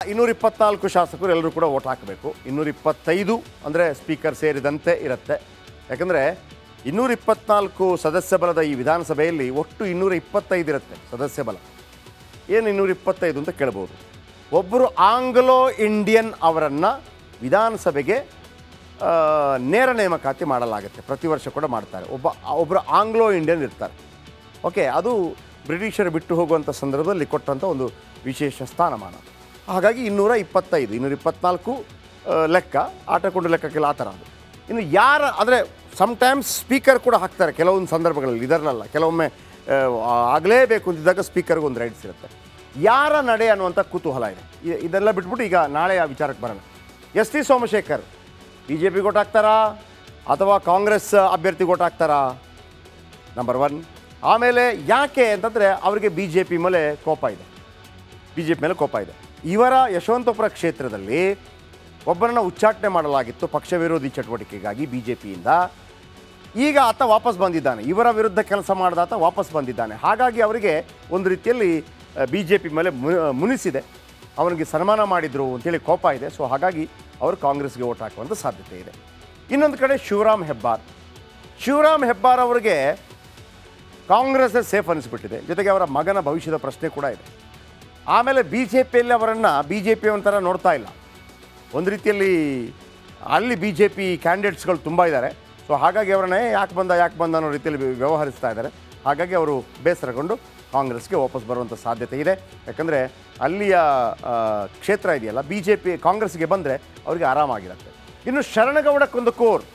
ಇನ್ನೂರ ಇಪ್ಪತ್ನಾಲ್ಕು ಶಾಸಕರು ಎಲ್ಲರೂ ಕೂಡ ಓಟ್ ಹಾಕಬೇಕು ಇನ್ನೂರ ಇಪ್ಪತ್ತೈದು ಅಂದರೆ ಸ್ಪೀಕರ್ ಸೇರಿದಂತೆ ಇರುತ್ತೆ ಯಾಕಂದರೆ ಇನ್ನೂರ ಇಪ್ಪತ್ನಾಲ್ಕು ಸದಸ್ಯ ಬಲದ ಈ ವಿಧಾನಸಭೆಯಲ್ಲಿ ಒಟ್ಟು ಇನ್ನೂರ ಇಪ್ಪತ್ತೈದು ಇರುತ್ತೆ ಸದಸ್ಯ ಬಲ ಏನು ಇನ್ನೂರ ಇಪ್ಪತ್ತೈದು ಅಂತ ಕೇಳ್ಬೋದು ಒಬ್ಬರು ಆಂಗ್ಲೋ ಇಂಡಿಯನ್ ಅವರನ್ನು ವಿಧಾನಸಭೆಗೆ ಆ, ನೇರ ನೇಮಕಾತಿ ಮಾಡಲಾಗುತ್ತೆ ಪ್ರತಿ ವರ್ಷ ಕೂಡ ಮಾಡ್ತಾರೆ ಒಬ್ಬ ಒಬ್ಬರು ಆಂಗ್ಲೋ ಇಂಡಿಯನ್ ಇರ್ತಾರೆ ಓಕೆ ಅದು ಬ್ರಿಟಿಷರು ಬಿಟ್ಟು ಹೋಗುವಂಥ ಸಂದರ್ಭದಲ್ಲಿ ಕೊಟ್ಟಂಥ ಒಂದು ವಿಶೇಷ ಸ್ಥಾನಮಾನ ಹಾಗಾಗಿ ಇನ್ನೂರ ಇಪ್ಪತ್ತೈದು ಇನ್ನೂರ ಇಪ್ಪತ್ನಾಲ್ಕು ಆ, ಲೆಕ್ಕ ಆಟಕೊಂಡು ಲೆಕ್ಕಕ್ಕೆಲ್ಲ ಆ ಥರ ಅದು ಇನ್ನು ಯಾರ ಅಂದರೆ ಸಮ್ಟೈಮ್ಸ್ ಸ್ಪೀಕರ್ ಕೂಡ ಹಾಕ್ತಾರೆ ಕೆಲವೊಂದು ಸಂದರ್ಭಗಳಲ್ಲಿ ಇದರಲ್ಲ ಕೆಲವೊಮ್ಮೆ ಆ, ಆಗಲೇಬೇಕು ಅಂತಿದ್ದಾಗ ಸ್ಪೀಕರ್ಗೆ ಒಂದು ರೈಟ್ಸ್ ಇರುತ್ತೆ ಯಾರ ನಡೆ ಅನ್ನುವಂಥ ಕುತೂಹಲ ಇದೆ ಇ- ಇದೆಲ್ಲ ಬಿಟ್ಬಿಟ್ಟು ಈಗ ನಾಳೆ ಆ ವಿಚಾರಕ್ಕೆ ಬರೋಣ S T Somashekar B J P ಹಾಕ್ತಾರಾ ಅಥವಾ ಕಾಂಗ್ರೆಸ್ ಅಭ್ಯರ್ಥಿ ಹಾಕ್ತಾರಾ ನಂಬರ್ ಒನ್ ಆಮೇಲೆ ಯಾಕೆ ಅಂತಂದರೆ ಅವರಿಗೆ ಬಿ ಜೆ ಪಿ ಮೇಲೆ ಕೋಪ ಇದೆ ಬಿ ಜೆ ಪಿ ಮೇಲೆ ಕೋಪ ಇದೆ ಇವರ ಯಶವಂತಪುರ ಕ್ಷೇತ್ರದಲ್ಲಿ ಒಬ್ಬರನ್ನ ಉಚ್ಚಾಟನೆ ಮಾಡಲಾಗಿತ್ತು ಪಕ್ಷ ವಿರೋಧಿ ಚಟುವಟಿಕೆಗಾಗಿ ಬಿ ಜೆ ಪಿಯಿಂದ ಈಗ ಆತ ವಾಪಸ್ ಬಂದಿದ್ದಾನೆ ಇವರ ವಿರುದ್ಧ ಕೆಲಸ ಮಾಡಿದ ಆತ ವಾಪಸ್ ಬಂದಿದ್ದಾನೆ ಹಾಗಾಗಿ ಅವರಿಗೆ ಒಂದು ರೀತಿಯಲ್ಲಿ ಬಿ ಜೆ ಪಿ ಮೇಲೆ ಮು- ಮುನಿಸಿದೆ ಅವನಿಗೆ ಸನ್ಮಾನ ಮಾಡಿದರು ಅಂತೇಳಿ ಕೋಪ ಇದೆ ಸೊ ಹಾಗಾಗಿ ಅವರು ಕಾಂಗ್ರೆಸ್ಗೆ ಓಟ್ ಹಾಕುವಂಥ ಸಾಧ್ಯತೆ ಇದೆ ಇನ್ನೊಂದು ಕಡೆ ಶಿವರಾಮ್ ಹೆಬ್ಬಾರ್ ಶಿವರಾಮ್ ಹೆಬ್ಬಾರ್ ಅವರಿಗೆ ಕಾಂಗ್ರೆಸ್ ಸೇಫ್ ಅನಿಸ್ಬಿಟ್ಟಿದೆ ಜೊತೆಗೆ ಅವರ ಮಗನ ಭವಿಷ್ಯದ ಪ್ರಶ್ನೆ ಕೂಡ ಇದೆ ಆಮೇಲೆ ಬಿ ಜೆ ಪಿಯಲ್ಲಿ ಅವರನ್ನು ಬಿ ಜೆ ಪಿ ಒಂಥರ ನೋಡ್ತಾ ಇಲ್ಲ ಒಂದು ರೀತಿಯಲ್ಲಿ ಅಲ್ಲಿ ಬಿ ಜೆ ಪಿ ಕ್ಯಾಂಡಿಡೇಟ್ಸ್ಗಳು ತುಂಬ ಇದ್ದಾರೆ ಸೊ ಹಾಗಾಗಿ ಅವರನ್ನೇ ಯಾಕೆ ಬಂದ ಯಾಕೆ ಬಂದ ಅನ್ನೋ ರೀತಿಯಲ್ಲಿ ವ್ಯ- ವ್ಯವಹರಿಸ್ತಾ ಇದ್ದಾರೆ ಹಾಗಾಗಿ ಅವರು ಬೇಸರಗೊಂಡು ಕಾಂಗ್ರೆಸ್ಗೆ ವಾಪಸ್ ಬರುವಂಥ ಸಾಧ್ಯತೆ ಇದೆ ಯಾಕಂದರೆ ಅಲ್ಲಿಯ ಆ, ಕ್ಷೇತ್ರ ಇದೆಯಲ್ಲ ಬಿ ಜೆ ಪಿ ಕಾಂಗ್ರೆಸ್ಗೆ ಬಂದರೆ ಅವರಿಗೆ ಆರಾಮಾಗಿರುತ್ತೆ ಇನ್ನು ಶರಣಗೌಡ ಕುಂದಕೂರ್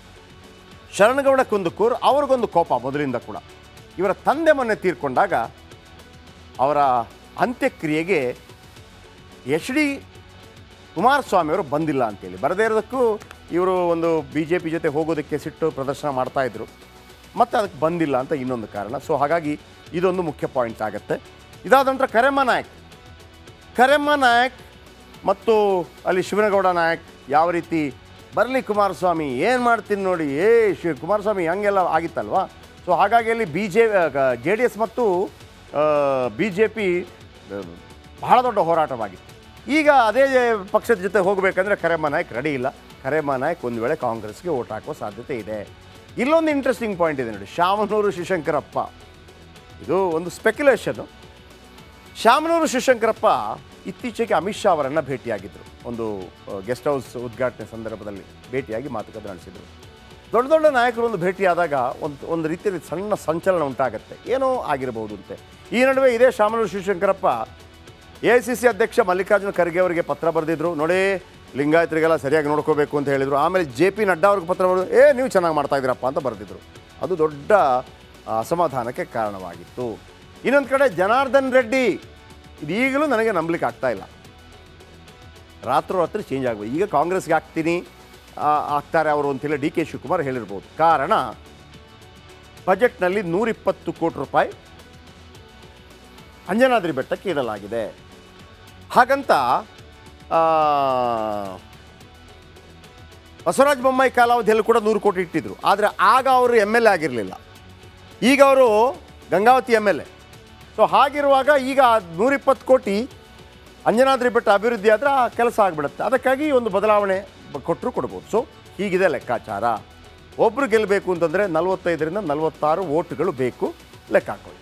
ಶರಣಗೌಡ ಕುಂದಕೂರ್ ಅವ್ರಿಗೊಂದು ಕೋಪ ಮೊದಲಿಂದ ಕೂಡ ಇವರ ತಂದೆ ಮೊನ್ನೆ ತೀರ್ಕೊಂಡಾಗ ಅವರ ಅಂತ್ಯಕ್ರಿಯೆಗೆ ಎಚ್ ಡಿ ಕುಮಾರಸ್ವಾಮಿ ಅವರು ಬಂದಿಲ್ಲ ಅಂತೇಳಿ ಬರದೇ ಇರೋದಕ್ಕೂ ಇವರು ಒಂದು ಬಿ ಜೆ ಪಿ ಜೊತೆ ಹೋಗೋದಕ್ಕೆ ಸಿಟ್ಟು ಪ್ರದರ್ಶನ ಮಾಡ್ತಾ ಇದ್ರು ಮತ್ತು ಅದಕ್ಕೆ ಬಂದಿಲ್ಲ ಅಂತ ಇನ್ನೊಂದು ಕಾರಣ ಸೊ ಹಾಗಾಗಿ ಇದೊಂದು ಮುಖ್ಯ ಪಾಯಿಂಟ್ ಆಗುತ್ತೆ ಇದಾದ ನಂತರ ಕರೆಮ್ಮ ನಾಯಕ್ ಕರೆಮ್ಮ ನಾಯಕ್ ಮತ್ತು ಅಲ್ಲಿ ಶಿವನಗೌಡ ನಾಯಕ್ ಯಾವ ರೀತಿ ಬರಲಿ ಕುಮಾರಸ್ವಾಮಿ ಏನು ಮಾಡ್ತೀನಿ ನೋಡಿ ಏ ಶಿವ ಕುಮಾರಸ್ವಾಮಿ ಹಂಗೆಲ್ಲ ಆಗಿತ್ತಲ್ವಾ ಸೊ ಹಾಗಾಗಿ ಅಲ್ಲಿ B J J D S ಮತ್ತು ಬಿ ಜೆ ಪಿ ಬಹಳ ದೊಡ್ಡ ಹೋರಾಟವಾಗಿತ್ತು ಈಗ ಅದೇ ಪಕ್ಷದ ಜೊತೆ ಹೋಗಬೇಕಂದ್ರೆ ಕರೆಮ್ಮ ನಾಯಕ್ ರೆಡಿ ಇಲ್ಲ ಕರೆಮ್ಮ ನಾಯಕ್ ಒಂದು ವೇಳೆ ಕಾಂಗ್ರೆಸ್ಗೆ ಓಟ್ ಹಾಕುವ ಸಾಧ್ಯತೆ ಇದೆ ಇಲ್ಲೊಂದು ಇಂಟ್ರೆಸ್ಟಿಂಗ್ ಪಾಯಿಂಟ್ ಇದೆ ನೋಡಿ ಶಾಮನೂರು ಶಿವಶಂಕರಪ್ಪ ಇದು ಒಂದು ಸ್ಪೆಕ್ಯುಲೇಷನ್ನು ಶಾಮನೂರು ಶಿವಶಂಕರಪ್ಪ ಇತ್ತೀಚೆಗೆ ಅಮಿತ್ ಶಾ ಅವರನ್ನು ಭೇಟಿಯಾಗಿದ್ದರು ಒಂದು ಗೆಸ್ಟ್ ಹೌಸ್ ಉದ್ಘಾಟನೆ ಸಂದರ್ಭದಲ್ಲಿ ಭೇಟಿಯಾಗಿ ಮಾತುಕತೆ ನಡೆಸಿದರು ದೊಡ್ಡ ದೊಡ್ಡ ನಾಯಕರು ಒಂದು ಭೇಟಿಯಾದಾಗ ಒಂದು ಒಂದು ರೀತಿಯಲ್ಲಿ ಸಣ್ಣ ಸಂಚಲನ ಉಂಟಾಗತ್ತೆ ಏನೋ ಆಗಿರಬಹುದು ಅಂತೆ ಈ ನಡುವೆ ಇದೇ Shamanur Shivashankarappa A I C C ಅಧ್ಯಕ್ಷ ಮಲ್ಲಿಕಾರ್ಜುನ ಖರ್ಗೆ ಅವರಿಗೆ ಪತ್ರ ಬರೆದಿದ್ರು ನೋಡಿ ಲಿಂಗಾಯತರಿಗೆಲ್ಲ ಸರಿಯಾಗಿ ನೋಡ್ಕೋಬೇಕು ಅಂತ ಹೇಳಿದರು ಆಮೇಲೆ ಜೆ ಪಿ ನಡ್ಡಾ ಅವ್ರಿಗೆ ಪತ್ರ ಬರೆದು ಏ ನೀವು ಚೆನ್ನಾಗಿ ಮಾಡ್ತಾ ಇದ್ದೀರಪ್ಪ ಅಂತ ಬರೆದಿದ್ರು ಅದು ದೊಡ್ಡ ಆ, ಅಸಮಾಧಾನಕ್ಕೆ ಕಾರಣವಾಗಿತ್ತು ಇನ್ನೊಂದು ಕಡೆ ಜನಾರ್ದನ್ ರೆಡ್ಡಿ ಇದು ಈಗಲೂ ನನಗೆ ನಂಬಲಿಕ್ಕೆ ಆಗ್ತಾ ಇಲ್ಲ ರಾತ್ರೋರಾತ್ರಿ ಚೇಂಜ್ ಆಗ್ಬೋದು ಈಗ ಕಾಂಗ್ರೆಸ್ಗೆ ಹಾಕ್ತೀನಿ ಆ, ಆಗ್ತಾರೆ ಅವರು ಅಂತೇಳಿ ಡಿ ಕೆ ಶಿವಕುಮಾರ್ ಹೇಳಿರ್ಬೋದು ಕಾರಣ ಬಜೆಟ್ನಲ್ಲಿ ನೂರಿಪ್ಪತ್ತು ಕೋಟಿ ರೂಪಾಯಿ ಅಂಜನಾದ್ರಿ ಬೆಟ್ಟಕ್ಕೆ ಇಡಲಾಗಿದೆ ಹಾಗಂತ ಆ, ಬಸವರಾಜ ಬೊಮ್ಮಾಯಿ ಕಾಲಾವಧಿಯಲ್ಲಿ ಕೂಡ ನೂರು ಕೋಟಿ ಇಟ್ಟಿದ್ರು ಆದರೆ ಆಗ ಅವರು ಎಮ್ ಎಲ್ ಎ ಆಗಿರಲಿಲ್ಲ ಈಗ ಅವರು Gangavathi M L A so ಹಾಗಿರುವಾಗ ಈಗ ನೂರಿಪ್ಪತ್ತು ಕೋಟಿ ಅಂಜನಾದ್ರಿ ಬೆಟ್ಟ ಅಭಿವೃದ್ಧಿ ಆದರೆ ಆ ಕೆಲಸ ಆಗಿಬಿಡುತ್ತೆ ಅದಕ್ಕಾಗಿ ಒಂದು ಬದಲಾವಣೆ ಕೊಟ್ಟರು ಕೊಡ್ಬೋದು ಸೊ ಹೀಗಿದೆ ಲೆಕ್ಕಾಚಾರ ಒಬ್ಬರು ಗೆಲ್ಲಬೇಕು ಅಂತಂದರೆ ನಲವತ್ತೈದರಿಂದ ನಲವತ್ತಾರು ಓಟ್ಗಳು ಬೇಕು ಲೆಕ್ಕ ಹಾಕೊಳ್ಳಿ